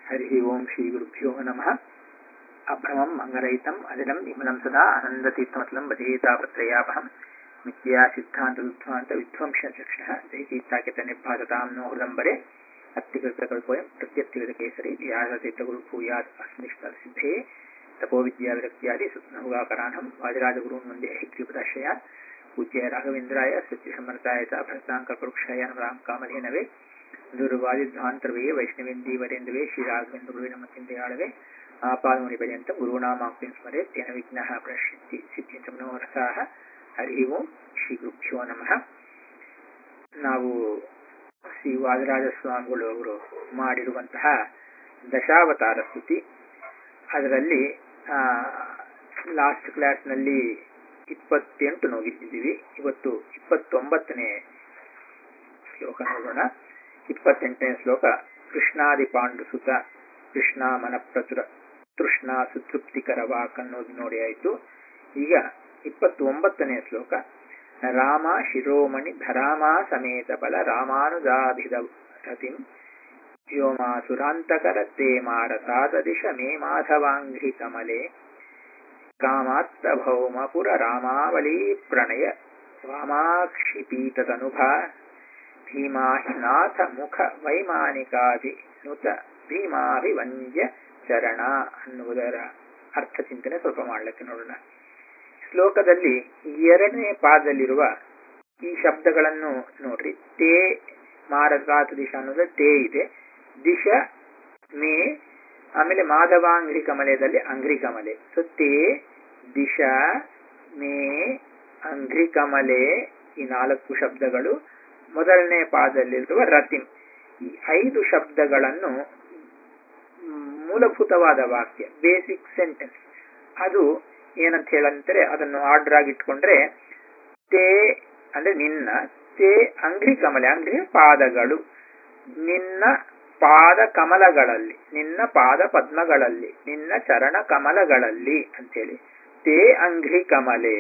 हरिः ओं श्रीगुरुभ्यो नमः अभ्रमम् अङ्गरहितम् अजडम् विमलं सदा आनन्दतीर्थमतलं भजेतापत्रयापहम् मिथ्या सिद्धान्तदुद्ध्वान्त विध्वंसचक्षणः जयतीर्थाकितनिर्भासतां नो हृदम्बरे अत्तिकृतकल्पोऽयं प्रत्यत्तिगतकेसरी व्यासतीर्थगुरुभूयात् अस्मिष्टसिद्धे तपोविद्याविरक्त्यादि सुत्नहुगाकराणं वाजराजगुरून् वन्दे हिग्रीपदाश्रयात् पूज्य राघवेन्द्राय सत्यसमर्थाय च भक्ताङ्कपरुक्षाय राम कामधेनवे ದುರ್ವಾದಿಧ್ವಾಂತರವೇ ವೈಷ್ಣವೇಂದೀವರೇಂದ್ರವೇ ಶ್ರೀರಾಘವೇಂದ್ರ ನಮಚಿಂತೆಯಾಳವೆ ಆಪಾದಮುನಿ ಪರ್ಯಂತ ಗುರುನಾಮಾಕ್ತಿಂ ಸ್ಮರೆ ತೇನ ವಿಘ್ನಃ ಪ್ರಸಿದ್ಧಿ ಸಿದ್ಧಿಂಚ ಮನೋರಥಾಹ ಹರಿ ಓಂ ಶ್ರೀ ಗುರುಭ್ಯೋ ನಮಃ ನಾವು ಶ್ರೀ ವಾದರಾಜ ಸ್ವಾಮಿಗಳು ಅವರು ಮಾಡಿರುವಂತಹ ದಶಾವತಾರ ಸ್ತುತಿ ಅದರಲ್ಲಿ ಲಾಸ್ಟ್ ಕ್ಲಾಸ್ನಲ್ಲಿ ಇಪ್ಪತ್ತೆಂಟು ನೋಗಿಟ್ಟಿದ್ದೀವಿ ಇವತ್ತು ಇಪ್ಪತ್ತೊಂಬತ್ತನೇ ಶ್ಲೋಕ ನೋಡೋಣ ಇಪ್ಪತ್ತೆಂಟನೇ ಶ್ಲೋಕ ಕೃಷ್ಣಾದಿ ಪಾಂಡುಸುತ ಕೃಷ್ಣ ಮನಪ್ರಚುರ ತೃಷ್ಣ ಸುತೃಪ್ತಿಕರ ವಾಕ್ ಅನ್ನೋದು ನೋಡಿ ಆಯಿತು ಈಗ ಇಪ್ಪತ್ತೊಂಬತ್ತನೇ ಶ್ಲೋಕ ರಾಮ ಶಿರೋಮಣಿ ಧರಾಮ ಸಮೇತ ಬಲ ರಾಮಾನುಜಾಭಿದ ರತಿಂ ವ್ಯೋಮಾಸುರಾಂತಕರ ತೇ ಮಾರತಾದ ದಿಶ ಮೇ ಮಾಧವಾಂಘ್ರಿ ಕಮಲೆ ಕಾಮಾತ್ತ ಭೌಮಪುರ ರಾಮಾವಳಿ ಪ್ರಣಯ ವಾಮಾಕ್ಷಿ ಪೀತತನುಭಾ ಭೀಮಾಹಿನಾಥ ಮುಖ ವೈಮಾನಿಕಾಭಿ ನುತ ಭೀಮಾಭಿವಂದ್ಯ ಚರಣ ಅನ್ನುವುದರ ಅರ್ಥ ಚಿಂತನೆ ಸ್ವಲ್ಪ ಮಾಡಲಿಕ್ಕೆ ನೋಡೋಣ ಶ್ಲೋಕದಲ್ಲಿ ಎರಡನೇ ಪಾದದಲ್ಲಿರುವ ಈ ಶಬ್ದಗಳನ್ನು ನೋಡ್ರಿ ತೇ ಮಾರಕಾತ ದಿಶ ಅನ್ನೋದು ತೇ ಇದೆ ದಿಶ ಮೇ ಆಮೇಲೆ ಮಾಧವಾಂಗ್ರಿ ಕಮಲೆಯಲ್ಲಿ ಅಂಗ್ರಿ ಕಮಲೆ ಸೊ ತೇ ದಿಶ ಮೇ ಅಂಗ್ರಿ ಕಮಲೆ ಈ ನಾಲ್ಕು ಶಬ್ದಗಳು ಮೊದಲನೇ ಪಾದದಲ್ಲಿರುವ ರತಿಂ ಈ ಐದು ಶಬ್ದಗಳನ್ನು ಮೂಲಭೂತವಾದ ವಾಕ್ಯ ಬೇಸಿಕ್ ಸೆಂಟೆನ್ಸ್ ಅದು ಏನಂತ ಹೇಳಂತಾರೆ ಅದನ್ನು ಆರ್ಡರ್ ಆಗಿ ಇಟ್ಕೊಂಡ್ರೆ ತೇ ಅಂದ್ರೆ ನಿನ್ನ ತೇ ಅಂಗ್ರಿ ಕಮಲೆ ಅಂಗ್ರಿ ಪಾದಗಳು ನಿನ್ನ ಪಾದ ಕಮಲಗಳಲ್ಲಿ ನಿನ್ನ ಪಾದ ಪದ್ಮಗಳಲ್ಲಿ ನಿನ್ನ ಚರಣ ಕಮಲಗಳಲ್ಲಿ ಅಂತೇಳಿ ತೇ ಅಂಗ್ರಿ ಕಮಲೆ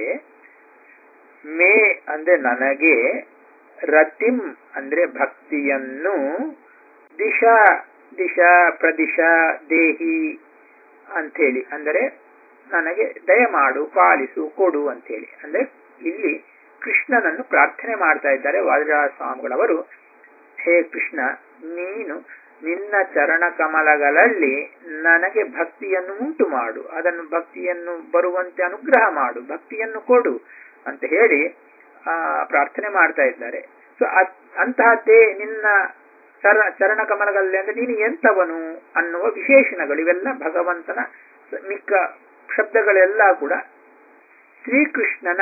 ಮೇ ಅಂದ್ರೆ ನನಗೆ ರತಿಂ ಅಂದ್ರೆ ಭಕ್ತಿಯನ್ನು ದಿಶಾ ದಿಶಾ ಪ್ರದಿಶ ದೇಹಿ ಅಂಥೇಳಿ ಅಂದರೆ ನನಗೆ ದಯಮಾಡು ಪಾಲಿಸು ಕೊಡು ಅಂತೇಳಿ ಅಂದ್ರೆ ಇಲ್ಲಿ ಕೃಷ್ಣನನ್ನು ಪ್ರಾರ್ಥನೆ ಮಾಡ್ತಾ ಇದ್ದಾರೆ ವಾದಿರಾಜ ಸ್ವಾಮಿಗಳವರು ಹೇ ಕೃಷ್ಣ ನೀನು ನಿನ್ನ ಚರಣ ಕಮಲಗಳಲ್ಲಿ ನನಗೆ ಭಕ್ತಿಯನ್ನು ಉಂಟು ಮಾಡು ಅದನ್ನು ಭಕ್ತಿಯನ್ನು ಬರುವಂತೆ ಅನುಗ್ರಹ ಮಾಡು ಭಕ್ತಿಯನ್ನು ಕೊಡು ಅಂತ ಹೇಳಿ ಆ ಪ್ರಾರ್ಥನೆ ಮಾಡ್ತಾ ಇದ್ದಾರೆ ಸೊ ಅಂತಹ ತೇ ನಿನ್ನ ಚರ ಚರಣ ಕಮಲಗಳಲ್ಲಿ ಅಂದ್ರೆ ನೀನು ಎಂತವನು ಅನ್ನುವ ವಿಶೇಷಣಗಳು ಇವೆಲ್ಲ ಭಗವಂತನ ಮಿಕ್ಕ ಶಬ್ದಗಳೆಲ್ಲ ಕೂಡ ಶ್ರೀಕೃಷ್ಣನ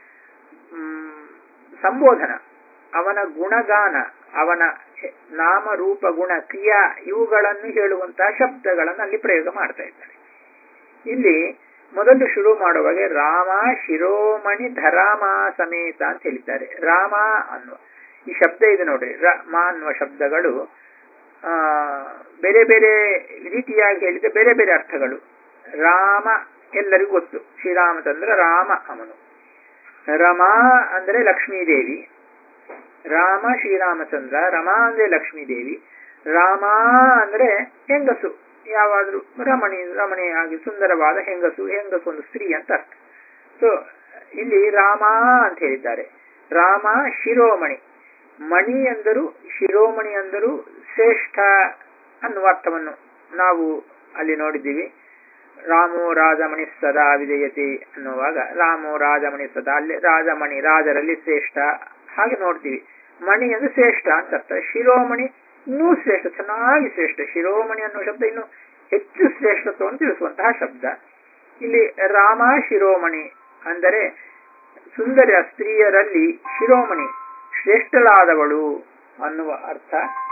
ಸಂಬೋಧನ ಅವನ ಗುಣಗಾನ ಅವನ ನಾಮ ರೂಪ ಗುಣ ಕ್ರಿಯಾ ಇವುಗಳನ್ನು ಹೇಳುವಂತಹ ಶಬ್ದಗಳನ್ನು ಅಲ್ಲಿ ಪ್ರಯೋಗ ಮಾಡ್ತಾ ಇದ್ದಾರೆ ಇಲ್ಲಿ ಮೊದಲು ಶುರು ಮಾಡುವಾಗ ರಾಮ ಶಿರೋಮಣಿ ಧರಾಮ ಸಮೇತ ಅಂತ ಹೇಳಿದ್ದಾರೆ ರಾಮ ಅನ್ನುವ ಈ ಶಬ್ದ ಇದೆ ನೋಡ್ರಿ ರಾಮ ಅನ್ನುವ ಶಬ್ದಗಳು ಆ ಬೇರೆ ಬೇರೆ ರೀತಿಯಾಗಿ ಹೇಳಿದ್ರೆ ಬೇರೆ ಬೇರೆ ಅರ್ಥಗಳು ರಾಮ ಎಲ್ಲರಿಗೂ ಗೊತ್ತು ಶ್ರೀರಾಮಚಂದ್ರ ರಾಮ ಅವನು ರಮಾ ಅಂದ್ರೆ ಲಕ್ಷ್ಮೀದೇವಿ ರಾಮ ಶ್ರೀರಾಮಚಂದ್ರ ರಮಾ ಅಂದ್ರೆ ಲಕ್ಷ್ಮೀದೇವಿ ರಾಮ ಅಂದ್ರೆ ಹೆಂಗಸು ಯಾವಾದ್ರೂ ರಮಣಿ ರಮಣೀಯಾಗಿ ಸುಂದರವಾದ ಹೆಂಗಸು ಹೆಂಗಸು ಒಂದು ಸ್ತ್ರೀ ಅಂತ ಅರ್ಥ ಸೊ ಇಲ್ಲಿ ರಾಮ ಅಂತ ಹೇಳಿದ್ದಾರೆ ರಾಮ ಶಿರೋಮಣಿ ಮಣಿ ಅಂದರು ಶಿರೋಮಣಿ ಅಂದರು ಶ್ರೇಷ್ಠ ಅನ್ನುವ ಅರ್ಥವನ್ನು ನಾವು ಅಲ್ಲಿ ನೋಡಿದ್ದೀವಿ ರಾಮೋ ರಾಜಮಣಿ ಸದಾ ವಿಜಯತೆ ಅನ್ನುವಾಗ ರಾಮೋ ರಾಜಮಣಿ ಸದಾ ಅಲ್ಲಿ ರಾಜಮಣಿ ರಾಜರಲ್ಲಿ ಶ್ರೇಷ್ಠ ಹಾಗೆ ನೋಡ್ತೀವಿ ಮಣಿ ಅಂದ್ರೆ ಶ್ರೇಷ್ಠ ಅಂತ ಅರ್ಥ ಶಿರೋಮಣಿ ಇನ್ನೂ ಶ್ರೇಷ್ಠ ಚೆನ್ನಾಗಿ ಶ್ರೇಷ್ಠ ಶಿರೋಮಣಿ ಅನ್ನುವ ಶಬ್ದ ಇನ್ನು ಹೆಚ್ಚು ಶ್ರೇಷ್ಠತ್ವವನ್ನು ತಿಳಿಸುವಂತಹ ಶಬ್ದ ಇಲ್ಲಿ ರಾಮ ಶಿರೋಮಣಿ ಅಂದರೆ ಸುಂದರ ಸ್ತ್ರೀಯರಲ್ಲಿ ಶಿರೋಮಣಿ ಶ್ರೇಷ್ಠಳಾದವಳು ಅನ್ನುವ ಅರ್ಥ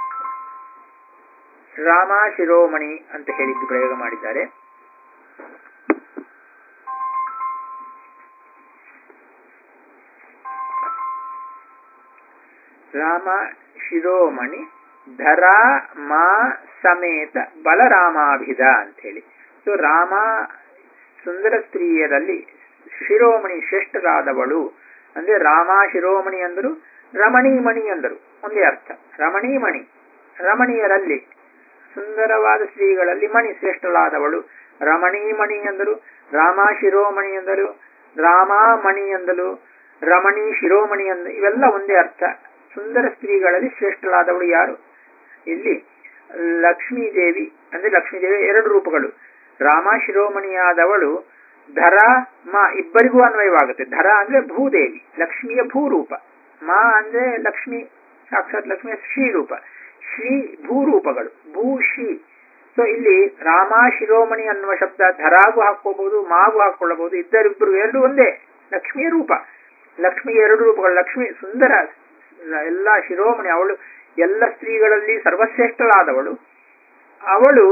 ರಾಮ ಶಿರೋಮಣಿ ಅಂತ ಹೇಳಿದ್ದು ಪ್ರಯೋಗ ಮಾಡಿದ್ದಾರೆ ರಾಮ ಶಿರೋಮಣಿ ಧರಾ ಮಾ ಸಮೇತ ಬಲರಾಮಾಭಿಧ ಅಂತ ಹೇಳಿ ಸೊ ರಾಮ ಸುಂದರ ಸ್ತ್ರೀಯರಲ್ಲಿ ಶಿರೋಮಣಿ ಶ್ರೇಷ್ಠರಾದವಳು ಅಂದ್ರೆ ರಾಮ ಶಿರೋಮಣಿ ಅಂದರು ರಮಣೀಮಣಿ ಅಂದರು ಒಂದೇ ಅರ್ಥ ರಮಣೀಮಣಿ ರಮಣೀಯರಲ್ಲಿ ಸುಂದರವಾದ ಸ್ತ್ರೀಗಳಲ್ಲಿ ಮಣಿ ಶ್ರೇಷ್ಠಳಾದವಳು ರಮಣೀಮಣಿ ಎಂದರು ರಾಮ ಶಿರೋಮಣಿ ಎಂದರು ರಾಮಾಮಣಿ ಎಂದಲು ರಮಣಿ ಶಿರೋಮಣಿ ಎಂದ ಇವೆಲ್ಲ ಒಂದೇ ಅರ್ಥ ಸುಂದರ ಸ್ತ್ರೀಗಳಲ್ಲಿ ಶ್ರೇಷ್ಠಳಾದವಳು ಯಾರು ಇಲ್ಲಿ ಲಕ್ಷ್ಮೀ ದೇವಿ ಅಂದ್ರೆ ಲಕ್ಷ್ಮೀ ದೇವಿ ಎರಡು ರೂಪಗಳು ರಾಮ ಶಿರೋಮಣಿಯಾದವಳು ಧರ ಮಾ ಇಬ್ಬರಿಗೂ ಅನ್ವಯವಾಗುತ್ತೆ ಧರ ಅಂದ್ರೆ ಭೂದೇವಿ ಲಕ್ಷ್ಮಿಯ ಭೂರೂಪ ಮಾ ಅಂದ್ರೆ ಲಕ್ಷ್ಮಿ ಸಾಕ್ಷಾತ್ ಲಕ್ಷ್ಮಿಯ ಶ್ರೀ ರೂಪ ಶ್ರೀ ಭೂರೂಪಗಳು ಭೂ ಶ್ರೀ ಸೊ ಇಲ್ಲಿ ರಾಮ ಶಿರೋಮಣಿ ಅನ್ನುವ ಶಬ್ದ ಧರಾಗೂ ಹಾಕೋಬಹುದು ಮಾಗೂ ಹಾಕೊಳ್ಳಬಹುದು ಇದ್ದರಿಬ್ಬರು ಎರಡು ಒಂದೇ ಲಕ್ಷ್ಮಿಯ ರೂಪ ಲಕ್ಷ್ಮಿಯ ಎರಡು ರೂಪಗಳು ಲಕ್ಷ್ಮಿ ಸುಂದರ ಎಲ್ಲ ಶಿರೋಮಣಿ ಅವಳು ಎಲ್ಲ ಸ್ತ್ರೀಗಳಲ್ಲಿ ಸರ್ವಶ್ರೇಷ್ಠಳಾದವಳು ಅವಳು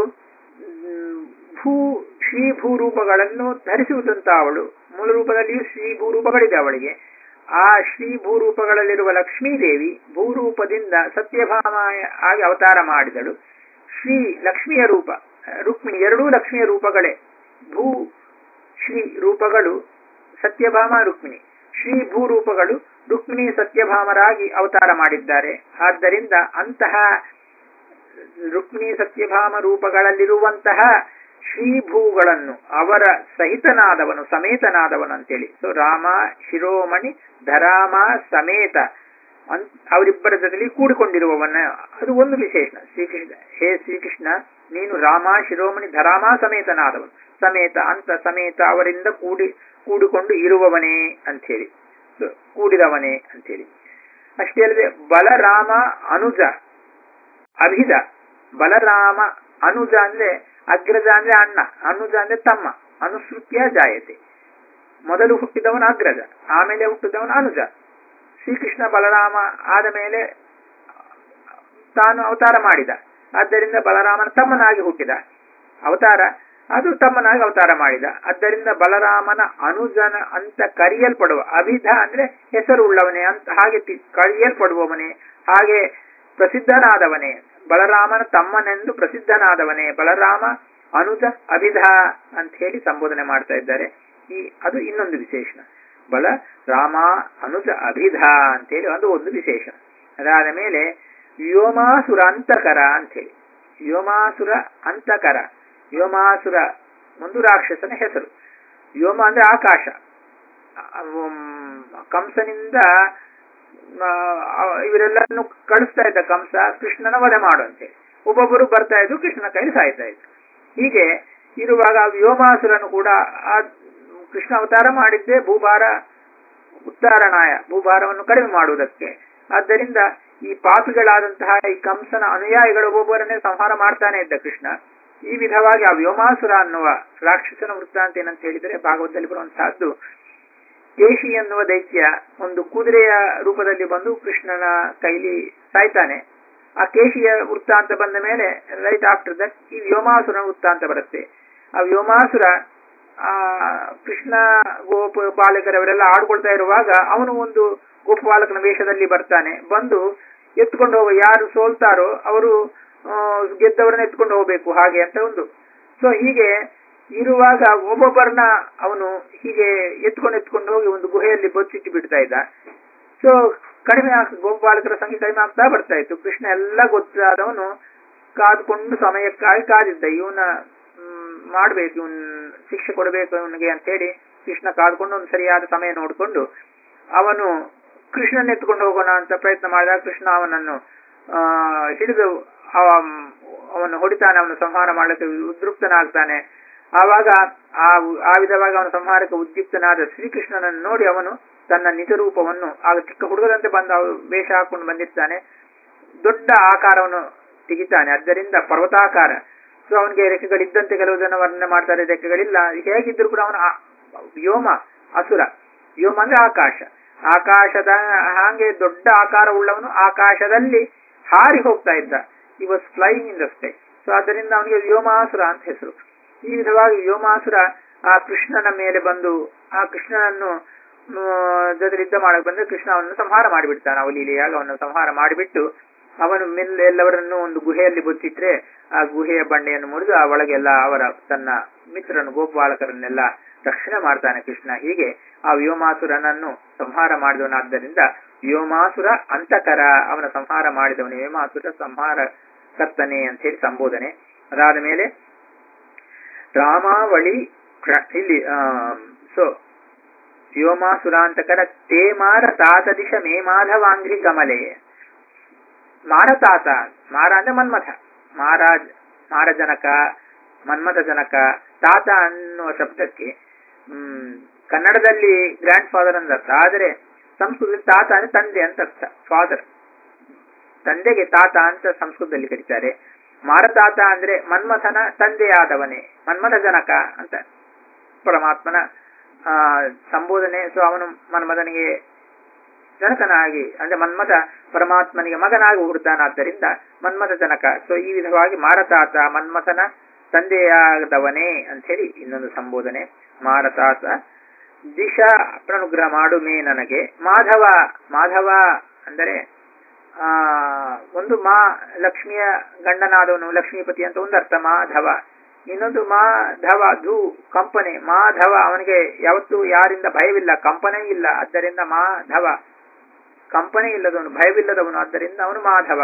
ಭೂ ಶ್ರೀ ಭೂರೂಪಗಳನ್ನು ಧರಿಸುವುದಂತ ಅವಳು ಮೂಲ ರೂಪದಲ್ಲಿಯೂ ಶ್ರೀ ಭೂರೂಪಗಳಿದೆ ಅವಳಿಗೆ ಆ ಶ್ರೀ ಭೂರೂಪಗಳಲ್ಲಿರುವ ಲಕ್ಷ್ಮೀ ದೇವಿ ಭೂರೂಪದಿಂದ ಸತ್ಯಭಾಮ ಆಗಿ ಅವತಾರ ಮಾಡಿದಳು ಶ್ರೀ ಲಕ್ಷ್ಮಿಯ ರೂಪ ರುಕ್ಮಿಣಿ ಎರಡೂ ಲಕ್ಷ್ಮಿಯ ರೂಪಗಳೇ ಭೂ ಶ್ರೀ ರೂಪಗಳು ಸತ್ಯಭಾಮ ರುಕ್ಮಿಣಿ ಶ್ರೀ ಭೂರೂಪಗಳು ರುಕ್ಮಿಣಿ ಸತ್ಯಭಾಮರಾಗಿ ಅವತಾರ ಮಾಡಿದ್ದಾರೆ ಆದ್ದರಿಂದ ಅಂತಹ ರುಕ್ಮಿಣಿ ಸತ್ಯಭಾಮ ರೂಪಗಳಲ್ಲಿರುವಂತಹ ಶ್ರೀಭೂಗಳನ್ನು ಅವರ ಸಹಿತನಾದವನು ಸಮೇತನಾದವನು ಅಂತೇಳಿ ಸೊ ರಾಮ ಶಿರೋಮಣಿ ಧರಾಮ ಸಮೇತ ಅವರಿಬ್ಬರ ಜೊತೆಲಿ ಕೂಡಿಕೊಂಡಿರುವವನ್ನ ಅದು ಒಂದು ವಿಶೇಷಣ ಶ್ರೀಕೃಷ್ಣ ಹೇ ಶ್ರೀಕೃಷ್ಣ ನೀನು ರಾಮ ಶಿರೋಮಣಿ ಧರಾಮ ಸಮೇತನಾದವನು ಸಮೇತ ಅಂತ ಸಮೇತ ಅವರಿಂದ ಕೂಡಿ ಕೂಡಿಕೊಂಡು ಇರುವವನೇ ಅಂಥೇಳಿ ಕೂಡಿದವನೇ ಅಂಥೇಳಿ ಅಷ್ಟೇ ಅಲ್ಲದೆ ಬಲರಾಮ ಅನುಜ ಅಭಿದ ಬಲರಾಮ ಅನುಜ ಅಂದ್ರೆ ಅಗ್ರಜ ಅಂದ್ರೆ ಅಣ್ಣ ಅನುಜ ಅಂದ್ರೆ ತಮ್ಮ ಅನುಸೃತ್ಯ ಜಾಯತೆ ಮೊದಲು ಹುಟ್ಟಿದವನ ಅಗ್ರಜ ಆಮೇಲೆ ಹುಟ್ಟಿದವನ ಅನುಜ ಶ್ರೀಕೃಷ್ಣ ಬಲರಾಮ ಆದ ಮೇಲೆ ತಾನು ಅವತಾರ ಮಾಡಿದ ಆದ್ದರಿಂದ ಬಲರಾಮನ ತಮ್ಮನಾಗಿ ಹುಟ್ಟಿದ ಅವತಾರ ಅದು ತಮ್ಮನಾಗಿ ಅವತಾರ ಮಾಡಿದ ಆದ್ದರಿಂದ ಬಲರಾಮನ ಅನುಜನ ಅಂತ ಕರೆಯಲ್ಪಡುವ ಅಭಿಧ ಅಂದ್ರೆ ಹೆಸರು ಉಳ್ಳವನೇ ಅಂತ ಹಾಗೆ ಕರೆಯಲ್ಪಡುವವನೇ ಹಾಗೆ ಪ್ರಸಿದ್ಧನಾದವನೇ ಬಲರಾಮನ ತಮ್ಮನೆಂದು ಪ್ರಸಿದ್ಧನಾದವನೇ ಬಲರಾಮ ಅನುಜ ಅಭಿಧ ಅಂತ ಹೇಳಿ ಸಂಬೋಧನೆ ಮಾಡ್ತಾ ಇದ್ದಾರೆ ಈ ಅದು ಇನ್ನೊಂದು ವಿಶೇಷಣ ಬಲ ರಾಮ ಅನುಜ ಅಭಿಧ ಅಂತೇಳಿ ಅದು ಒಂದು ವಿಶೇಷಣ ಅದಾದ ಮೇಲೆ ವ್ಯೋಮಾಸುರ ಅಂತಕರ ಅಂತೇಳಿ ವ್ಯೋಮಾಸುರ ಅಂತಕರ ವ್ಯೋಮಾಸುರ ಒಂದು ರಾಕ್ಷಸನ ಹೆಸರು ವ್ಯೋಮ ಅಂದ್ರೆ ಆಕಾಶ ಕಂಸನಿಂದ ಇವರೆಲ್ಲರನ್ನು ಕಳಿಸ್ತಾ ಇದ್ದ ಕಂಸ ಕೃಷ್ಣನ ವಧೆ ಮಾಡು ಅಂತೇಳಿ ಒಬ್ಬೊಬ್ಬರು ಬರ್ತಾ ಇದ್ರು ಕೃಷ್ಣನ ಕೈಲಿ ಸಾಯ್ತಾ ಇದ್ರು ಹೀಗೆ ಇರುವಾಗ ವ್ಯೋಮಾಸುರನು ಕೂಡ ಆ ಕೃಷ್ಣ ಅವತಾರ ಮಾಡಿದ್ದೇ ಭೂಭಾರ ಉತ್ತಾರಣಾಯ ಭೂಭಾರವನ್ನು ಕಡಿಮೆ ಮಾಡುವುದಕ್ಕೆ ಆದ್ದರಿಂದ ಈ ಪಾಪಿಗಳಾದಂತಹ ಈ ಕಂಸನ ಅನುಯಾಯಿಗಳು ಒಬ್ಬೊಬ್ಬರನ್ನೇ ಸಂಹಾರ ಮಾಡ್ತಾನೆ ಇದ್ದ ಕೃಷ್ಣ ಈ ವಿಧವಾಗಿ ಆ ವ್ಯೋಮಾಸುರ ಅನ್ನುವ ರಾಕ್ಷಸನ ವೃತ್ತಾಂತ ಏನಂತ ಹೇಳಿದರೆ ಭಾಗವತದಲ್ಲಿ ಬರುವಂತಹದ್ದು ಕೇಶಿ ಎನ್ನುವ ದೈತ್ಯ ಒಂದು ಕುದುರೆಯ ರೂಪದಲ್ಲಿ ಬಂದು ಕೃಷ್ಣನ ಕೈಲಿ ಸಾಯ್ತಾನೆ ಆ ಕೇಶಿಯ ವೃತ್ತಾಂತ ಬಂದ ಮೇಲೆ ರೈಟ್ ಆಫ್ಟರ್ ದಟ್ ಈ ವ್ಯೋಮಾಸುರನ ವೃತ್ತಾಂತ ಬರುತ್ತೆ ಆ ವ್ಯೋಮಾಸುರ ಆ ಕೃಷ್ಣ ಗೋಪ ಬಾಲಕರವರೆಲ್ಲ ಆಡ್ಕೊಳ್ತಾ ಇರುವಾಗ ಅವನು ಒಂದು ಗೋಪಬಾಲಕನ ವೇಷದಲ್ಲಿ ಬರ್ತಾನೆ ಬಂದು ಎತ್ಕೊಂಡು ಹೋಗ ಯಾರು ಸೋಲ್ತಾರೋ ಅವರು ಗೆದ್ದವರನ್ನ ಎತ್ಕೊಂಡು ಹೋಗ್ಬೇಕು ಹಾಗೆ ಅಂತ ಒಂದು ಸೊ ಹೀಗೆ ಇರುವಾಗ ಒಬ್ಬೊಬ್ಬರನ್ನ ಅವನು ಹೀಗೆ ಎತ್ಕೊಂಡು ಎತ್ಕೊಂಡು ಹೋಗಿ ಒಂದು ಗುಹೆಯಲ್ಲಿ ಬಚ್ಚಿಟ್ಟು ಬಿಡ್ತಾ ಇದ್ದ ಸೊ ಕಡಿಮೆ ಆಗ್ ಗೋಪಾಲಕರ ಸಂಖ್ಯೆ ಕಡಿಮೆ ಆಗ್ತಾ ಬರ್ತಾ ಇತ್ತು ಕೃಷ್ಣ ಎಲ್ಲ ಗೊತ್ತಾದವನು ಕಾದ್ಕೊಂಡು ಸಮಯಕ್ಕಾಗಿ ಕಾದಿದ್ದ ಇವನ ಮಾಡ್ಬೇಕು ಇವನ್ ಶಿಕ್ಷೆ ಕೊಡಬೇಕು ಇವನಿಗೆ ಅಂತ ಹೇಳಿ ಕೃಷ್ಣ ಕಾದ್ಕೊಂಡು ಒಂದು ಸರಿಯಾದ ಸಮಯ ನೋಡಿಕೊಂಡು ಅವನು ಕೃಷ್ಣನ ಎತ್ಕೊಂಡು ಹೋಗೋಣ ಅಂತ ಪ್ರಯತ್ನ ಮಾಡಿದಾಗ ಕೃಷ್ಣ ಅವನನ್ನು ಆ ಹಿಡಿದು ಅವನು ಹೊಡಿತಾನೆ ಅವನು ಸಂಹಾರ ಮಾಡಲಿಕ್ಕೆ ಉದ್ರುಕ್ತನಾಗ್ತಾನೆ ಆವಾಗ ಆ ಆ ವಿಧವಾಗಿ ಅವನ ಸಂಹಾರಕ್ಕೆ ಉದ್ಯುಕ್ತನಾದ ಶ್ರೀಕೃಷ್ಣನನ್ನು ನೋಡಿ ಅವನು ತನ್ನ ನಿಜ ರೂಪವನ್ನು ಆಗ ಚಿಕ್ಕ ಹುಡುಗದಂತೆ ಬಂದ ವೇಷ ಹಾಕೊಂಡು ಬಂದಿರ್ತಾನೆ ದೊಡ್ಡ ಆಕಾರವನ್ನು ತೆಗಿತಾನೆ ಆದ್ದರಿಂದ ಪರ್ವತಾಕಾರ ಸೊ ಅವನಿಗೆ ರೆಕ್ಕೆಗಳಿದ್ದಂತೆ ಕೆಲವು ಜನ ವರ್ಣನೆ ಮಾಡ್ತಾರೆ ರೆಕ್ಕೆಗಳಿಲ್ಲ ಹೇಗಿದ್ರು ಕೂಡ ಅವನ ವ್ಯೋಮ ಅಸುರ ವ್ಯೋಮ ಅಂದ್ರೆ ಆಕಾಶ ಆಕಾಶದ ಹಾಗೆ ದೊಡ್ಡ ಆಕಾರ ಉಳ್ಳವನು ಆಕಾಶದಲ್ಲಿ ಹಾರಿ ಹೋಗ್ತಾ ಇದ್ದ ಈ was flying in the sky so ಆದ್ದರಿಂದ ಅವನಿಗೆ ವ್ಯೋಮಾಸುರ ಅಂತ ಹೆಸರು ಈ ವಿಧವಾಗಿ ವ್ಯೋಮಾಸುರ ಆ ಕೃಷ್ಣನ ಮೇಲೆ ಬಂದು ಆ ಕೃಷ್ಣನನ್ನು ಜೊತೆ ಯುದ್ಧ ಮಾಡಕ್ ಬಂದ್ರೆ ಕೃಷ್ಣ ಅವನನ್ನು ಸಂಹಾರ ಮಾಡಿಬಿಡ್ತಾನೆ ಅವಲೀಲೆಯಾಗಿ ಅವನನ್ನು ಸಂಹಾರ ಮಾಡಿಬಿಟ್ಟು ಅವನು ಮೆಲ್ಲ ಎಲ್ಲವರನ್ನು ಒಂದು ಗುಹೆಯಲ್ಲಿ ಬಚ್ಚಿಟ್ರೆ ಆ ಗುಹೆಯ ಬಂಡೆಯನ್ನು ಮುರಿದು ಆ ಒಳಗೆಲ್ಲ ಅವರ ತನ್ನ ಮಿತ್ರನು ಗೋಪಾಲಕರನ್ನೆಲ್ಲ ರಕ್ಷಣೆ ಮಾಡ್ತಾನೆ ಕೃಷ್ಣ ಹೀಗೆ ಆ ವ್ಯೋಮಾಸುರನನ್ನು ಸಂಹಾರ ಮಾಡಿದವನಾದ್ದರಿಂದ ವ್ಯೋಮಾಸುರ ಅಂತಕರ ಅವನ ಸಂಹಾರ ಮಾಡಿದವನು ವ್ಯೋಮಾಸುರ ಸಂಹಾರ ಕರ್ತನೆ ಅಂತ ಹೇಳಿ ಸಂಬೋಧನೆ ಅದಾದ ಮೇಲೆ ರಾಮಾವಳಿ ಪ್ರ- ಇಲ್ಲಿ ಸೊ ವ್ಯೋಮಾಸುರಾಂತಕರ ತೇ ಮಾರ ತಾತ ದಿಶ ಮೇ ಮಾಧವಾಂಘ್ರಿ ಕಮಲೆ ಮಾರತಾತ ಮಾರ ಅಂದ್ರೆ ಮನ್ಮಥ ಮಾರಾಜ್ ಮಾರಜನಕ ಮನ್ಮಥ ಜನಕ ತಾತ ಅನ್ನುವ ಶಬ್ದಕ್ಕೆ ಹ್ಮ್ ಕನ್ನಡದಲ್ಲಿ ಗ್ರ್ಯಾಂಡ್ ಫಾದರ್ ಅಂತ ಅರ್ಥ ಆದರೆ ಸಂಸ್ಕೃತದಲ್ಲಿ ತಾತ ಅಂದ್ರೆ ತಂದೆ ಅಂತ ಅರ್ಥ ಫಾದರ್ ತಂದೆಗೆ ತಾತ ಅಂತ ಸಂಸ್ಕೃತದಲ್ಲಿ ಕರೀತಾರೆ ಮಾರತಾತ ಅಂದ್ರೆ ಮನ್ಮಥನ ತಂದೆಯಾದವನೇ ಮನ್ಮಥ ಜನಕ ಅಂತ ಪರಮಾತ್ಮನ ಆ ಸಂಬೋಧನೆ ಸೊ ಅವನು ಮನ್ಮಥನಿಗೆ ಜನಕನಾಗಿ ಅಂದ್ರೆ ಮನ್ಮಥ ಪರಮಾತ್ಮನಿಗೆ ಮಗನಾಗಿ ಹುಡ್ತಾನಾದ್ದರಿಂದ ಮನ್ಮಥ ಜನಕ ಸೊ ಈ ವಿಧವಾಗಿ ಮಾರತಾತ ಮನ್ಮಥನ ತಂದೆಯಾದವನೇ ಅಂತ ಹೇಳಿ ಇನ್ನೊಂದು ಸಂಬೋಧನೆ ಮಾರತಾತ ದಿಶಾ ಪ್ರನುಗ್ರಹ ಮಾಡು ಮೇ ನನಗೆ ಮಾಧವ ಮಾಧವ ಅಂದರೆ ಆ ಒಂದು ಮಾ ಲಕ್ಷ್ಮಿಯ ಗಂಡನಾದವನು ಲಕ್ಷ್ಮೀಪತಿ ಅಂತ ಒಂದು ಅರ್ಥ ಮಾಧವ ಇನ್ನೊಂದು ಮಾಧವ ಧೂ ಕಂಪನೆ ಮಾಧವ ಅವನಿಗೆ ಯಾವತ್ತೂ ಯಾರಿಂದ ಭಯವಿಲ್ಲ ಕಂಪನೆ ಇಲ್ಲ ಆದ್ದರಿಂದ ಮಾಧವ ಕಂಪನೆ ಇಲ್ಲದವನು ಭಯವಿಲ್ಲದವನು ಆದ್ದರಿಂದ ಅವನು ಮಾಧವ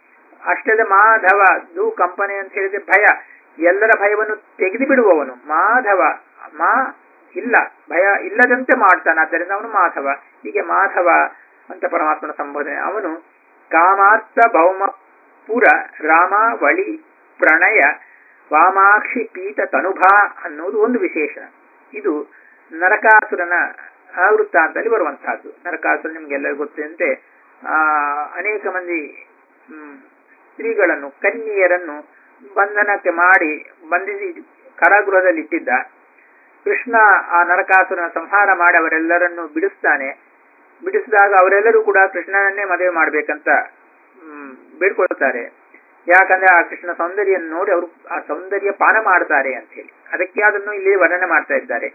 ಅಷ್ಟೇ ಮಾಧವ ಧೂ ಕಂಪನೆ ಅಂತ ಹೇಳಿದ್ರೆ ಭಯ ಎಲ್ಲರ ಭಯವನ್ನು ತೆಗೆದು ಬಿಡುವವನು ಮಾಧವ ಮಾ ಇಲ್ಲ ಭಯ ಇಲ್ಲದಂತೆ ಮಾಡ್ತಾನೆ ಆದ್ದರಿಂದ ಅವನು ಮಾಧವ ಹೀಗೆ ಮಾಧವ ಅಂತ ಪರಮಾತ್ಮನ ಸಂಬೋಧನೆ ಅವನು ಕಾಮಾರ್ಥ ಭೌಮ ಪುರ ರಾಮಾವಳಿ ಪ್ರಣಯ ವಾಮಾಕ್ಷಿ ಪೀತ ತನುಭಾ ಅನ್ನೋದು ಒಂದು ವಿಶೇಷಣ ಇದು ನರಕಾಸುರನ ವೃತ್ತಾಂತದಲ್ಲಿ ಬರುವಂತಹದ್ದು ನರಕಾಸುರ ನಿಮ್ಗೆಲ್ಲರಿಗೂ ಗೊತ್ತಿದಂತೆ ಆ ಅನೇಕ ಮಂದಿ ಹ್ಮ್, ಸ್ತ್ರೀಗಳನ್ನು ಕನ್ಯೆಯರನ್ನು ಬಂಧನಕ್ಕೆ ಮಾಡಿ ಬಂಧಿಸಿ ಕಾರಾಗೃಹದಲ್ಲಿ ಇಟ್ಟಿದ್ದ ಕೃಷ್ಣ ಆ ನರಕಾಸುರನ ಸಂಹಾರ ಮಾಡಿ ಅವರೆಲ್ಲರನ್ನು ಬಿಡಿಸ್ತಾನೆ ಬಿಡಿಸಿದಾಗ ಅವರೆಲ್ಲರೂ ಕೂಡ ಕೃಷ್ಣನನ್ನೇ ಮದುವೆ ಮಾಡ್ಬೇಕಂತ ಹ್ಮ್, ಬೇಡ್ಕೊಳ್ತಾರೆ ಯಾಕಂದ್ರೆ ಆ ಕೃಷ್ಣ ಸೌಂದರ್ಯನ್ನು ನೋಡಿ ಅವರು ಆ ಸೌಂದರ್ಯ ಪಾನ ಮಾಡ್ತಾರೆ ಅಂತ ಹೇಳಿ ಅದಕ್ಕೆ ಅದನ್ನು ಇಲ್ಲಿ ವರ್ಣನೆ ಮಾಡ್ತಾ ಇದ್ದಾರೆ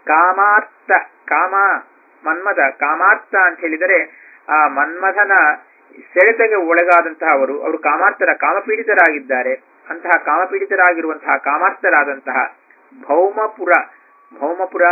ಕಾಮಾರ್ಥ ಕಾಮ ಮನ್ಮಥ ಕಾಮಾರ್ಥ ಅಂತ ಹೇಳಿದರೆ ಆ ಮನ್ಮಥನ ಸೆಳೆತಗೆ ಒಳಗಾದಂತಹ ಅವರು ಅವರು ಕಾಮಾರ್ಥರ ಕಾಮಪೀಡಿತರಾಗಿದ್ದಾರೆ ಅಂತಹ ಕಾಮಪೀಡಿತರಾಗಿರುವಂತಹ ಕಾಮಾರ್ಥರಾದಂತಹ ಭೌಮಪುರ ಭೌಮಪುರ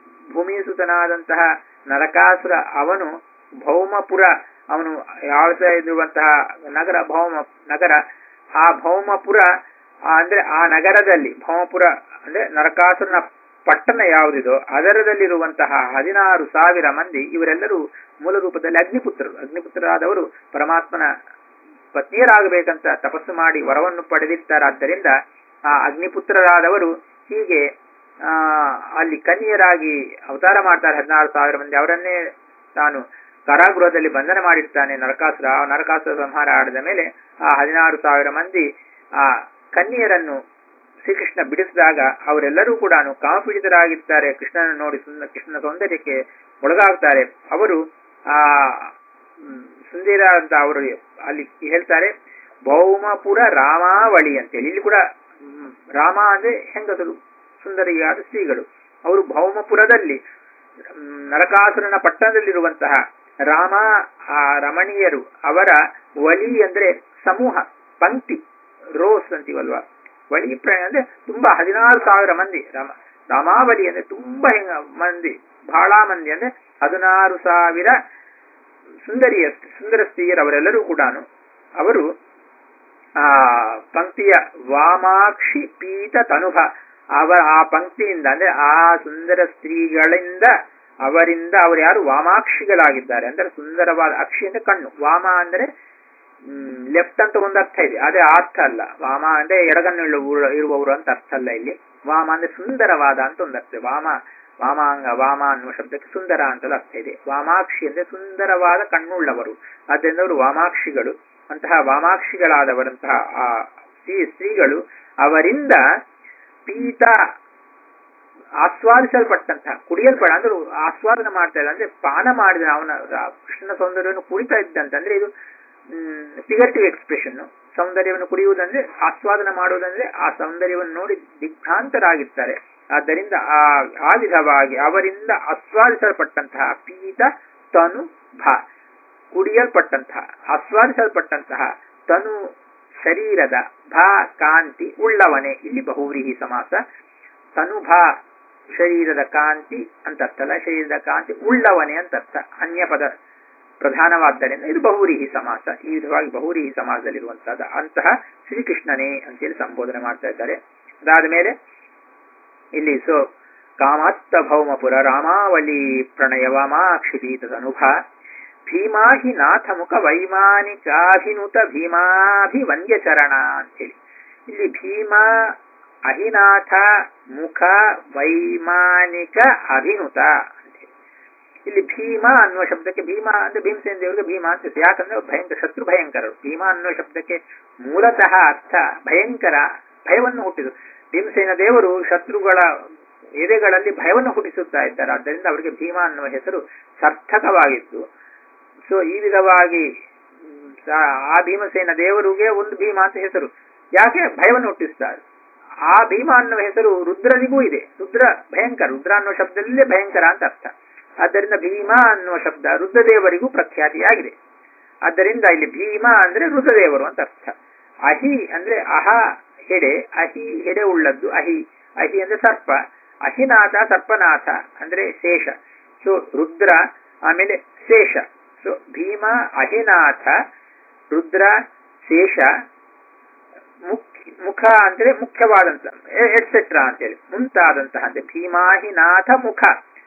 ಭೂಮಿಸುತನಾದಂತಹ ನರಕಾಸುರ ಅವನು ಭೌಮಪುರ ಅವನು ಯಾವ ಇರುವಂತಹ ನಗರ ಭೌಮ ನಗರ ಆ ಭೌಮಪುರ ಆ ಅಂದ್ರೆ ಆ ನಗರದಲ್ಲಿ ಭೌಮಪುರ ಅಂದ್ರೆ ನರಕಾಸುರನ ಪಟ್ಟಣ ಯಾವುದಿದೋ ಅದರದಲ್ಲಿರುವಂತಹ ಹದಿನಾರು ಸಾವಿರ ಮಂದಿ ಇವರೆಲ್ಲರೂ ಮೂಲ ರೂಪದಲ್ಲಿ ಅಗ್ನಿಪುತ್ರರು ಅಗ್ನಿಪುತ್ರರಾದವರು ಪರಮಾತ್ಮನ ಪತ್ನಿಯರಾಗಬೇಕಂತ ತಪಸ್ಸು ಮಾಡಿ ವರವನ್ನು ಪಡೆದಿರ್ತಾರಾದ್ದರಿಂದ ಆ ಅಗ್ನಿಪುತ್ರರಾದವರು ಹೀಗೆ ಆ ಅಲ್ಲಿ ಕನ್ಯರಾಗಿ ಅವತಾರ ಮಾಡ್ತಾರೆ ಹದಿನಾರು ಸಾವಿರ ಮಂದಿ ಅವರನ್ನೇ ತಾನು ಕಾರಾಗೃಹದಲ್ಲಿ ಬಂಧನ ಮಾಡಿರ್ತಾನೆ ನರಕಾಸುರ ಆ ನರಕಾಸುರ ಸಂಹಾರ ಆಡಿದ ಮೇಲೆ ಆ ಹದಿನಾರು ಸಾವಿರ ಮಂದಿ ಆ ಕನ್ಯರನ್ನು ಶ್ರೀಕೃಷ್ಣ ಬಿಡಿಸಿದಾಗ ಅವರೆಲ್ಲರೂ ಕೂಡ ಕಾಮಪೀಡಿತರಾಗಿರ್ತಾರೆ ಕೃಷ್ಣನ ನೋಡಿ ಸುಂದ ಕೃಷ್ಣನ ಸೌಂದರ್ಯಕ್ಕೆ ಒಳಗಾಗ್ತಾರೆ ಅವರು ಆ ಹ್ಮ್, ಸುಂದರ ಅಂತ ಅವರು ಅಲ್ಲಿ ಹೇಳ್ತಾರೆ ಭೌಮಪುರ ರಾಮಾವಳಿ ಅಂತೇಳಿ ಇಲ್ಲಿ ಕೂಡ ಹ್ಮ್, ರಾಮ ಅಂದ್ರೆ ಹೆಂಗಸರು ಸುಂದರಿಯಾದ ಸ್ತ್ರೀಗಳು ಅವರು ಭೌಮಪುರದಲ್ಲಿ ಹ್ಮ್, ನರಕಾಸುರನ ಪಟ್ಟಣದಲ್ಲಿರುವಂತಹ ರಾಮ ಆ ರಮಣೀಯರು ಅವರ ವಲಿ ಅಂದ್ರೆ ಸಮೂಹ ಪಂಕ್ತಿ ರೋಸ್ ಅಂತೀವಲ್ವಾ ವಳಿ ಪ್ರಾಣಿ ಅಂದ್ರೆ ತುಂಬಾ ಹದಿನಾರು ಸಾವಿರ ಮಂದಿ ರಾಮ ರಾಮಾವಳಿ ಅಂದ್ರೆ ತುಂಬಾ ಹೆಂಗ ಮಂದಿ ಬಹಳ ಮಂದಿ ಅಂದ್ರೆ ಹದಿನಾರು ಸಾವಿರ ಸುಂದರಿಯ ಸುಂದರ ಸ್ತ್ರೀಯರವರೆಲ್ಲರೂ ಕೂಡ ಅವರು ಆ ಪಂಕ್ತಿಯ ವಾಮಾಕ್ಷಿ ಪೀತ ತನುಭ ಅವರ ಆ ಪಂಕ್ತಿಯಿಂದ ಅಂದ್ರೆ ಆ ಸುಂದರ ಸ್ತ್ರೀಗಳಿಂದ ಅವರಿಂದ ಅವರು ಯಾರು ವಾಮಾಕ್ಷಿಗಳಾಗಿದ್ದಾರೆ ಅಂದ್ರೆ ಸುಂದರವಾದ ಅಕ್ಷಿ ಅಂದ್ರೆ ಕಣ್ಣು ವಾಮ ಅಂದ್ರೆ ಲೆಫ್ಟ್ ಅಂತ ಒಂದು ಅರ್ಥ ಇದೆ ಅದೇ ಆ ಅರ್ಥ ಅಲ್ಲ ವಾಮ ಅಂದ್ರೆ ಎಡಗಣ್ಣು ಇಳುವ- ಇರುವವರು ಅಂತ ಅರ್ಥ ಅಲ್ಲ ಇಲ್ಲಿ ವಾಮ ಅಂದ್ರೆ ಸುಂದರವಾದ ಅಂತ ಒಂದು ಅರ್ಥ ವಾಮ ವಾಮಾಂಗ ವಾಮ ಅನ್ನುವ ಶಬ್ದಕ್ಕೆ ಸುಂದರ ಅಂತಲೂ ಅರ್ಥ ಇದೆ ವಾಮಾಕ್ಷಿ ಅಂದ್ರೆ ಸುಂದರವಾದ ಕಣ್ಣುಳ್ಳವರು ಆದ್ದರಿಂದ ಅವರು ವಾಮಾಕ್ಷಿಗಳು ಅಂತಹ ವಾಮಾಕ್ಷಿಗಳಾದವರಂತಹ ಆ ಸ್ತ್ರೀ ಸ್ತ್ರೀಗಳು ಅವರಿಂದ ಪೀತ ಆಸ್ವಾದಿಸಲ್ಪಟ್ಟಂತಹ ಕುಡಿಯಲ್ಪಡ ಅಂದ್ರೆ ಆಸ್ವಾದನ ಮಾಡ್ತಾ ಇದ್ದ ಅಂದ್ರೆ ಪಾನ ಮಾಡಿದ ಅವನ ರಾ- ಕೃಷ್ಣನ ಸೌಂದರ್ಯವನ್ನು ಕುಡಿತಾ ಇದ್ದಂತ ಅಂದ್ರೆ ಇದು ಫಿಗರ್ಟಿವ್ ಎಕ್ಸ್ಪ್ರೆಷನ್ ಸೌಂದರ್ಯವನ್ನು ಕುಡಿಯುವುದಂದ್ರೆ ಆಸ್ವಾದನ ಮಾಡುವುದಂದ್ರೆ ಆ ಸೌಂದರ್ಯವನ್ನು ನೋಡಿ ದಿಗ್ಭ್ರಾಂತರಾಗಿರ್ತಾರೆ ಆದ್ದರಿಂದ ಆ ಆ ವಿಧವಾಗಿ ಅವರಿಂದ ಆಸ್ವಾದಿಸಲ್ಪಟ್ಟಂತಹ ಪೀತ ತನು ಭ ಕುಡಿಯಲ್ಪಟ್ಟಂತಹ ಆಸ್ವಾದಿಸಲ್ಪಟ್ಟಂತಹ ತನು ಶರೀರದ ಭ ಕಾಂತಿ ಉಳ್ಳವನೇ ಇಲ್ಲಿ ಬಹುವ್ರೀಹಿ ಸಮಾಸ ತನುಭ ಶರೀರದ ಕಾಂತಿ ಅಂತ ಅರ್ಥಲ್ಲ ಶರೀರದ ಕಾಂತಿ ಉಳ್ಳವನೇ ಅಂತ ಅರ್ಥ ಅನ್ಯ ಪದ ಪ್ರಧಾನವಾದ್ದರಿಂದ ಇದು ಬಹುರೀಹಿ ಸಮಾಸ ಈ ವಿಧವಾಗಿ ಬಹುರೀಹಿ ಸಮಾಸದಲ್ಲಿರುವಂತಹದ್ದು ಅಂತಹ ಶ್ರೀಕೃಷ್ಣನೇ ಅಂತೇಳಿ ಸಂಬೋಧನೆ ಮಾಡ್ತಾ ಇದ್ದಾರೆ ಅದಾದ ಮೇಲೆ ಇಲ್ಲಿ ಸೊ ಕಾಮಾತ್ತ ಭೌಮಪುರ ರಾಮಾವಲಿ ಪ್ರಣಯವಮಾಕ್ಷಿಪೀತದನುಭ ಭೀಮಾ ಹಿ ನಾಥ ಮುಖ ವೈಮಾನಿಕಾಭಿನುತ ಭೀಮಾಭಿವಂದ್ಯ ಚರಣ ಅಂತೇಳಿ ಇಲ್ಲಿ ಭೀಮ ಅಹಿನಾಥ ಮುಖ ವೈಮಾನಿಕ ಅಭಿನುತ ಅಂತೇಳಿ ಇಲ್ಲಿ ಭೀಮ ಅನ್ನುವ ಶಬ್ದಕ್ಕೆ ಭೀಮ ಅಂದ್ರೆ ಭೀಮಸೇನ ದೇವರಿಗೆ ಭೀಮ ಅಂತ ಹೆಸರು. ಯಾಕಂದ್ರೆ ಭಯಂಕರ ಶತ್ರು ಭಯಂಕರರು ಭೀಮ ಅನ್ನುವ ಶಬ್ದಕ್ಕೆ ಮೂಲತಃ ಅರ್ಥ ಭಯಂಕರ ಭಯವನ್ನು ಹುಟ್ಟಿದು ಭೀಮಸೇನ ದೇವರು ಶತ್ರುಗಳ ಎದೆಗಳಲ್ಲಿ ಭಯವನ್ನು ಹುಟ್ಟಿಸುತ್ತಾ ಇದ್ದಾರೆ ಆದ್ದರಿಂದ ಅವರಿಗೆ ಭೀಮ ಅನ್ನುವ ಹೆಸರು ಸಾರ್ಥಕವಾಗಿತ್ತು ಸೊ ಈ ವಿಧವಾಗಿ ಮ್, ಸಾ- ಆ ಭೀಮಸೇನ ದೇವರಿಗೆ ಒಂದು ಭೀಮ ಅಂತ ಹೆಸರು ಯಾಕೆ ಭಯವನ್ನು ಹುಟ್ಟಿಸ್ತಾರೆ ಆ ಭೀಮ ಅನ್ನುವ ಹೆಸರು ರುದ್ರನಿಗೂ ಇದೆ ರುದ್ರ ಭಯಂಕರ ರುದ್ರ ಅನ್ನುವ ಶಬ್ದದಲ್ಲೇ ಭಯಂಕರ ಅಂತ ಅರ್ಥ ಆದ್ದರಿಂದ ಭೀಮ ಅನ್ನುವ ಶಬ್ದ ರುದ್ರದೇವರಿಗೂ ಪ್ರಖ್ಯಾತಿಯಾಗಿದೆ ಆದ್ದರಿಂದ ಇಲ್ಲಿ ಭೀಮ ಅಂದ್ರೆ ರುದ್ರದೇವರು ಅಂತ ಅರ್ಥ ಅಹಿ ಅಂದ್ರೆ ಅಹ ಹೆಡೆ ಅಹಿ ಹೆಡೆ ಉಳ್ಳದ್ದು ಅಹಿ ಅಹಿ ಅಂದ್ರೆ ಸರ್ಪ ಅಹಿನಾಥ ಸರ್ಪನಾಥ ಅಂದ್ರೆ ಶೇಷ ಸೊ ರುದ್ರ ಆಮೇಲೆ ಶೇಷ ಸೊ ಭೀಮ ಅಹಿನಾಥ ರುದ್ರ ಶೇಷ ಮುಖ್ಯ ಮುಖ ಅಂದ್ರೆ ಮುಖ್ಯವಾದಂತ ಎಟ್ಸೆಟ್ರಾ ಅಂತೇಳಿ ಮುಂತಾದಂತಹ ಅಂದ್ರೆ ಭೀಮಾಹಿನಾಥ ಮುಖ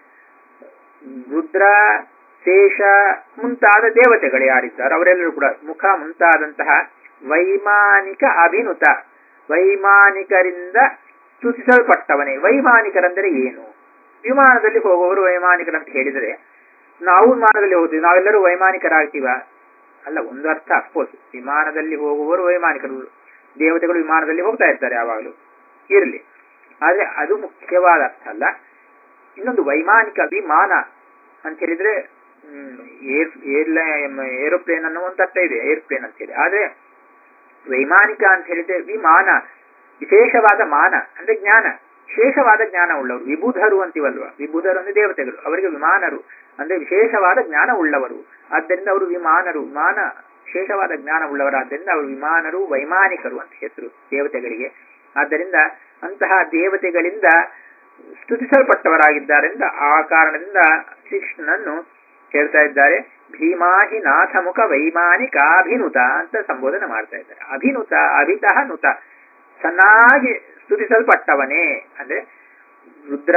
ರುದ್ರ ಶೇಷ ಮುಂತಾದ ದೇವತೆಗಳು ಯಾರಿದ್ದಾರೆ ಅವರೆಲ್ಲರೂ ಕೂಡ ಮುಖ ಮುಂತಾದಂತಹ ವೈಮಾನಿಕ ಅಭಿನುತ ವೈಮಾನಿಕರಿಂದ ಸ್ತುತಿಸಲ್ಪಟ್ಟವನೇ ವೈಮಾನಿಕರಂದರೆ ಏನು ವಿಮಾನದಲ್ಲಿ ಹೋಗುವವರು ವೈಮಾನಿಕರಂತ ಹೇಳಿದರೆ ನಾವು ವಿಮಾನದಲ್ಲಿ ಹೋಗ್ತೀವಿ ನಾವೆಲ್ಲರೂ ವೈಮಾನಿಕರಾಗ್ತೀವ ಅಲ್ಲ ಒಂದು ಅರ್ಥ ಅಫ್ಕೋರ್ಸ್ ವಿಮಾನದಲ್ಲಿ ಹೋಗುವವರು ವೈಮಾನಿಕರು ದೇವತೆಗಳು ವಿಮಾನದಲ್ಲಿ ಹೋಗ್ತಾ ಇರ್ತಾರೆ ಯಾವಾಗಲೂ ಇರಲಿ ಆದ್ರೆ ಅದು ಮುಖ್ಯವಾದ ಅರ್ಥ ಅಲ್ಲ ಇನ್ನೊಂದು ವೈಮಾನಿಕ ವಿಮಾನ ಅಂತ ಹೇಳಿದ್ರೆ ಏರ್ ಏರ್ಲೈನ್ ಏರೋಪ್ಲೇನ್ ಅನ್ನೋ ಒಂದು ಅರ್ಥ ಇದೆ ಏರ್ಪ್ಲೇನ್ ಅಂತ ಹೇಳಿ ಆದ್ರೆ ವೈಮಾನಿಕ ಅಂತ ಹೇಳಿದ್ರೆ ವಿಮಾನ ವಿಶೇಷವಾದ ಮಾನ ಅಂದ್ರೆ ಜ್ಞಾನ ವಿಶೇಷವಾದ ಜ್ಞಾನ ಉಳ್ಳವರು ವಿಬುಧರು ಅಂತೀವಲ್ವ ವಿಬುಧರು ಅಂದ್ರೆ ದೇವತೆಗಳು ಅವರಿಗೆ ವಿಮಾನರು ಅಂದ್ರೆ ವಿಶೇಷವಾದ ಜ್ಞಾನ ಉಳ್ಳವರು ಆದ್ದರಿಂದ ಅವರು ವಿಮಾನರು ವಿಮಾನ ವಿಶೇಷವಾದ ಜ್ಞಾನ ಉಳ್ಳವರಾದ್ದರಿಂದ ಅವರು ವಿಮಾನರು ವೈಮಾನಿಕರು ಅಂತ ಹೆಸರು ದೇವತೆಗಳಿಗೆ ಆದ್ದರಿಂದ ಅಂತಹ ದೇವತೆಗಳಿಂದ ಸ್ತುತಿಸಲ್ಪಟ್ಟವರಾಗಿದ್ದಾರೆಂದ ಆ ಕಾರಣದಿಂದ ಶ್ರೀಕೃಷ್ಣನನ್ನು ಹೇಳ್ತಾ ಇದ್ದಾರೆ ಭೀಮಾಹಿ ನಾಥ ಮುಖ ವೈಮಾನಿಕಾಭಿನುತ ಅಂತ ಸಂಬೋಧನೆ ಮಾಡ್ತಾ ಇದ್ದಾರೆ ಅಭಿನುತ ಅಭಿತಃ ನುತ ಚೆನ್ನಾಗಿ ಸ್ತುತಿಸಲ್ಪಟ್ಟವನೇ ಅಂದ್ರೆ ರುದ್ರ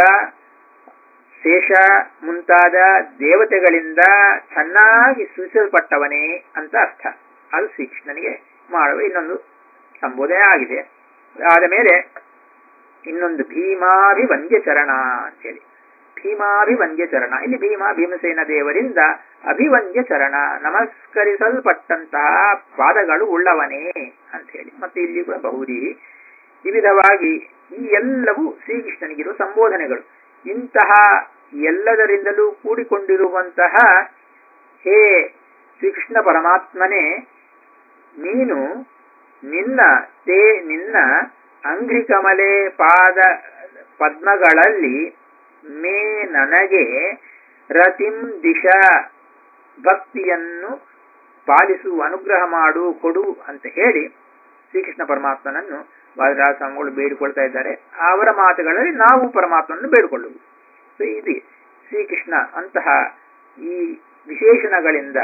ಶೇಷ ಮುಂತಾದ ದೇವತೆಗಳಿಂದ ಚೆನ್ನಾಗಿ ಸ್ತುತಿಸಲ್ಪಟ್ಟವನೇ ಅಂತ ಅರ್ಥ ಅದು ಶ್ರೀಕೃಷ್ಣನಿಗೆ ಮಾಡುವ ಇನ್ನೊಂದು ಸಂಬೋಧನೆ ಆಗಿದೆ ಆದ ಮೇಲೆ ಇನ್ನೊಂದು ಭೀಮಾಭಿವಂದ್ಯ ಚರಣ ಅಂತೇಳಿ ಭೀಮಾಭಿವಂದ್ಯ ಚರಣ ಇಲ್ಲಿ ಭೀಮ ಭೀಮಸೇನ ದೇವರಿಂದ ಅಭಿವಂದ್ಯ ಚರಣ ನಮಸ್ಕರಿಸಲ್ಪಟ್ಟಂತಹ ಪಾದಗಳು ಉಳ್ಳವನೇ ಅಂತ ಹೇಳಿ ಮತ್ತೆ ಇಲ್ಲಿ ಕೂಡ ಬಹುರಿ ಈ ವಿಧವಾಗಿ ಈ ಎಲ್ಲವೂ ಶ್ರೀಕೃಷ್ಣನಿಗಿರುವ ಸಂಬೋಧನೆಗಳು ಇಂತಹ ಎಲ್ಲದರಿಂದಲೂ ಕೂಡಿಕೊಂಡಿರುವಂತಹ ಹೇ ಶ್ರೀಕೃಷ್ಣ ಪರಮಾತ್ಮನೇ ನೀನು ನಿನ್ನ ತೇ ನಿನ್ನ ಅಂಘ್ರಿಕಮಲೆ ಪಾದ ಪದ್ಮಗಳಲ್ಲಿ ಮೇ ನನಗೆ ರತಿಂ ದಿಶ ಭಕ್ತಿಯನ್ನು ಪಾಲಿಸು ಅನುಗ್ರಹ ಮಾಡು ಕೊಡು ಅಂತ ಹೇಳಿ ಶ್ರೀಕೃಷ್ಣ ಪರಮಾತ್ಮನನ್ನು ವಾದರಾಜ ಸ್ವಾಮಿಗಳು ಬೇಡಿಕೊಳ್ತಾ ಇದ್ದಾರೆ ಅವರ ಮಾತುಗಳಲ್ಲಿ ನಾವು ಪರಮಾತ್ಮನನ್ನು ಬೇಡಿಕೊಳ್ಳುವುದು ಸೊ ಇದು ಶ್ರೀಕೃಷ್ಣ ಅಂತಹ ಈ ವಿಶೇಷಣಗಳಿಂದ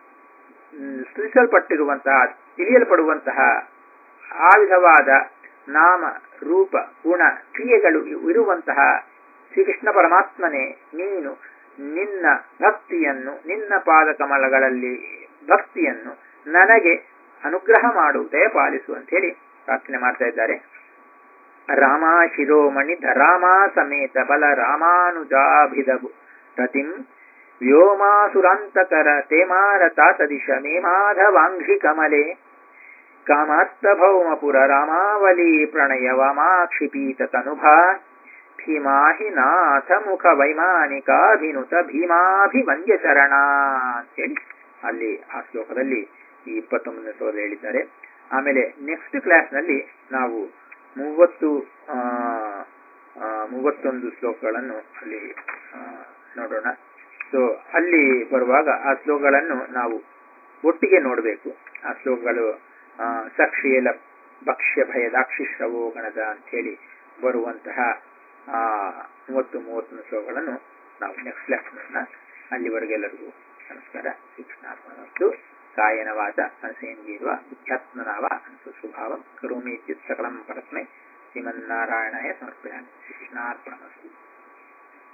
ಸ್ತುತಿಸಲ್ಪಟ್ಟಿರುವಂತಹ ತಿಳಿಯಲ್ಪಡುವಂತಹ ಆ ವಿಧವಾದ ನಾಮ ರೂಪ ಗುಣ ಕ್ರಿಯೆಗಳು ಇರುವಂತಹ ಶ್ರೀಕೃಷ್ಣ ಪರಮಾತ್ಮನೇ ನೀನು ನಿನ್ನ ಭಕ್ತಿಯನ್ನು ನಿನ್ನ ಪಾದ ಕಮಲಗಳಲ್ಲಿ ಭಕ್ತಿಯನ್ನು ನನಗೆ ಅನುಗ್ರಹ ಮಾಡು ದಯಪಾಲಿಸು ಅಂತ ಹೇಳಿ ಪ್ರಾರ್ಥನೆ ಮಾಡ್ತಾ ಇದ್ದಾರೆ ರಾಮ ಶಿರೋಮಣಿ ಧರಾಮ ಸಮೇತ ಬಲ ರಾಮಾನುಜಾಭಿದವು ರತಿಂ ವ್ಯೋಮಾಸುರಾಂತಕರ ತೇಮಾರತಾ ಸದಿಶ ಮೇಮಾಧವಾಂಘ್ರಿ ಕಮಲೆ ಕಾಮಾರ್ಥಭೌಮಪುರ ರಾಮಾವಲಿ ಪ್ರಣಯವಮಾಕ್ಷಿಪೀತ ತನುಭಾ ಭೀಮಾಹಿ ನಾಥ ಮುಖ ವೈಮಾನಿಕಾಭಿನುತ ಭೀಮಾಭಿವಂದ್ಯ ಚರಣ ಅಂತೇಳಿ ಅಲ್ಲಿ ಆ ಶ್ಲೋಕದಲ್ಲಿ ಈ ಇಪ್ಪತ್ತೊಂಬತ್ತನೇ ಶ್ಲೋಕ ಹೇಳಿದ್ದಾರೆ ಆಮೇಲೆ ನೆಕ್ಸ್ಟ್ ಕ್ಲಾಸ್ನಲ್ಲಿ ನಾವು ಮೂವತ್ತು ಮೂವತ್ತೊಂದು ಶ್ಲೋಕಗಳನ್ನು ಅಲ್ಲಿ ನೋಡೋಣ ಸೊ ಅಲ್ಲಿ ಬರುವಾಗ ಆ ಶ್ಲೋಕಗಳನ್ನು ನಾವು ಒಟ್ಟಿಗೆ ನೋಡಬೇಕು ಆ ಶ್ಲೋಕಗಳು ಸಕ್ಷೀಲ ಭಕ್ಷ್ಯ ಭಯದಾಕ್ಷಿಶ್ರವೋ ಗಣದ ಅಂತೇಳಿ ಬರುವಂತಹ ಆ ಮೂವತ್ತು ಮೂವತ್ತೊಂದು ಶ್ಲೋಕಗಳನ್ನು ನಾವು ನೆಕ್ಸ್ಟ್ ಕ್ಲಾಸ್ ನೋಡೋಣ ಅಲ್ಲಿವರೆಗೆಲ್ಲರಿಗೂ ನಮಸ್ಕಾರ ಶ್ರೀಕೃಷ್ಣಾರ್ಪಣಮಸ್ತು ಕಾಯನ ವಾಚ ಮನಸೇಂದ್ರಿಯರ್ವ ಬುದ್ಧ್ಯಾತ್ಮನಾವ ಅನುಸುಭಾವಂ ಕರೋಮಿ ಇತ್ಯುತ್ ಸಕಲಂ ಪರಸ್ಮೈ ಶ್ರೀಮನ್ನಾರಾಯಣಾಯ ಸಮರ್ಪಯಾಮಿ ಕೃಷ್ಣಾರ್ಪಣಮಸ್ತು